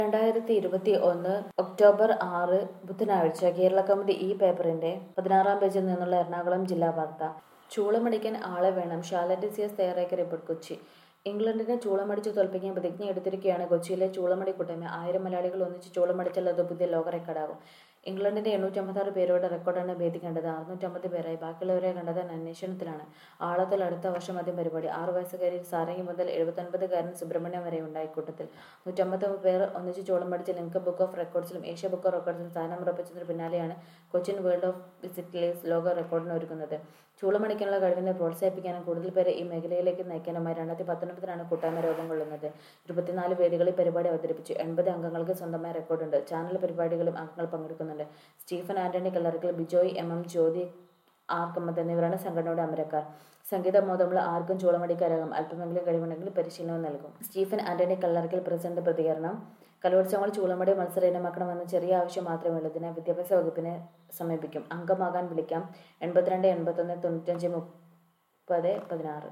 രണ്ടായിരത്തി ഇരുപത്തി ഒന്ന് ഒക്ടോബർ ആറ് ബുധനാഴ്ച കേരള കൗമുദി ഈ പേപ്പറിന്റെ പതിനാറാം പേജിൽ നിന്നുള്ള എറണാകുളം ജില്ലാ വാർത്ത ചൂളമടിക്കാൻ ആളെ വേണം ഷാലറ്റ് സി എസ് തയ്യാറാക്കിയ റിപ്പോർട്ട് കൊച്ചി ഇംഗ്ലണ്ടിനെ ചൂളമടിച്ച് തോൽപ്പിക്കാൻ പ്രതിജ്ഞ എടുത്തിരിക്കുകയാണ് കൊച്ചിയിലെ ചൂളമടി കൂട്ടായ്മ ആയിരം മലയാളികൾ ഒന്നിച്ച് ചൂളമടിച്ചാൽ അത് പുതിയ ലോക റെക്കോർഡാകും ഇംഗ്ലണ്ടിന്റെ എണ്ണൂറ്റമ്പത്താറ് പേരുടെ റെക്കോർഡാണ് ഭേദിക്കേണ്ടത് അറുന്നൂറ്റമ്പത് പേരായി ബാക്കിയുള്ളവരെ കണ്ടെത്താൻ അന്വേഷണത്തിലാണ് ആളത്തിൽ അടുത്ത വർഷം ആദ്യം പരിപാടി ആറു വയസ്സുകാരി സാരംഗി മുതൽ എഴുപത്തൊൻപതുകാരൻ സുബ്രഹ്മണ്യം വരെ ഉണ്ടായി കൂട്ടത്തിൽ നൂറ്റമ്പത് പേർ ഒന്നിച്ച് ചോളം പഠിച്ച ലിങ്ക ബുക്ക് ഓഫ് റെക്കോർഡ്സിലും ഏഷ്യ ബുക്ക് ഓഫ് റെക്കോർഡ്സിലും സ്ഥാനം ഉറപ്പിച്ചതിന് പിന്നാലെയാണ് കൊച്ചിൻ വേൾഡ് ഓഫ് വിസിറ്റേഴ്സ് ലോക റെക്കോർഡിന് ഒരുങ്ങുന്നത് ചൂളമണിക്കാനുള്ള കഴിവിനെ പ്രോത്സാഹിപ്പിക്കാനും കൂടുതൽ പേരെ ഈ മേഖലയിലേക്ക് നയിക്കാനുമായി രണ്ടായിരത്തി പത്തൊൻപതിലാണ് കൂട്ടായ്മ രൂപം കൊള്ളുന്നത് ഇരുപത്തിനാല് വേദികളിൽ പരിപാടി അവതരിപ്പിച്ചു എൺപത് അംഗങ്ങൾക്ക് സ്വന്തമായ റെക്കോർഡുണ്ട് ചാനൽ പരിപാടികളും അംഗങ്ങൾ പങ്കെടുക്കുന്നുണ്ട് Stephen Antony Kallarakkal Bijoy M M Jyothi R Kamath എന്നിവരാണ് സംഘടനയുടെ അമരക്കാർ സംഗീത മോദമുള്ള ആർക്കും ചൂളമടിക്കാരാകും അല്പമെങ്കിലും കഴിവുണ്ടെങ്കിൽ പരിശീലനം നൽകും സ്റ്റീഫൻ ആന്റണി കല്ലറക്കൽ പ്രസിഡന്റ് പ്രതികരണം കലോത്സവങ്ങൾ ചൂളമടി മത്സര ഇനമാക്കണമെന്ന ചെറിയ ആവശ്യം മാത്രമേ ഉള്ളൂ ഇതിനെ വിദ്യാഭ്യാസ വകുപ്പിനെ സമീപിക്കും അംഗമാകാൻ വിളിക്കാം എൺപത്തിരണ്ട് എൺപത്തൊന്ന് തൊണ്ണൂറ്റഞ്ച് മുപ്പത് പതിനാറ്